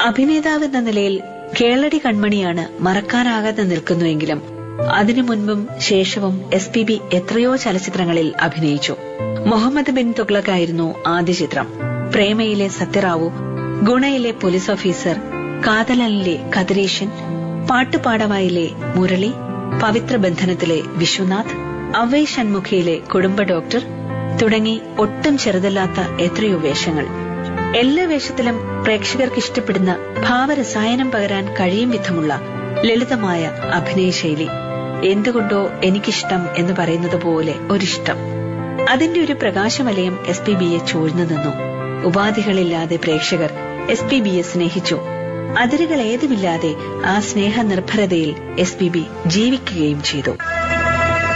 അഭിനേതാവെന്ന നിലയിൽ കേളടി കൺമണിയാണ് മറക്കാനാകാതെ നിൽക്കുന്നുവെങ്കിലും അതിനു മുൻപും ശേഷവും എസ് പി ബി എത്രയോ ചലച്ചിത്രങ്ങളിൽ അഭിനയിച്ചു മുഹമ്മദ് ബിൻ തുഗ്ലക്കായിരുന്നു ആദ്യ ചിത്രം പ്രേമയിലെ സത്യറാവു ഗുണയിലെ പോലീസ് ഓഫീസർ കാതലനിലെ കതിരീശൻ പാട്ടുപാടവായിലെ മുരളി പവിത്ര ബന്ധനത്തിലെ വിശ്വനാഥ് അവൈ ഷൺമുഖിയിലെ കുടുംബ ഡോക്ടർ തുടങ്ങി ഒട്ടും ചെറുതല്ലാത്ത എത്രയോ വേഷങ്ങൾ എല്ലാ വേഷത്തിലും പ്രേക്ഷകർക്ക് ഇഷ്ടപ്പെടുന്ന ഭാവരസായനം പകരാൻ കഴിയും വിധമുള്ള ലളിതമായ അഭിനയശൈലി എന്തുകൊണ്ടോ എനിക്കിഷ്ടം എന്ന് പറയുന്നത് പോലെ ഒരിഷ്ടം അതിന്റെ ഒരു പ്രകാശവലയം എസ് പി ബിയെ ചൂഴ്ന്നു നിന്നു ഉപാധികളില്ലാതെ പ്രേക്ഷകർ എസ് പി ബിയെ സ്നേഹിച്ചു അതിരുകൾ ഏതുമില്ലാതെ ആ സ്നേഹ നിർഭരതയിൽ എസ് പി ബി ജീവിക്കുകയും ചെയ്തു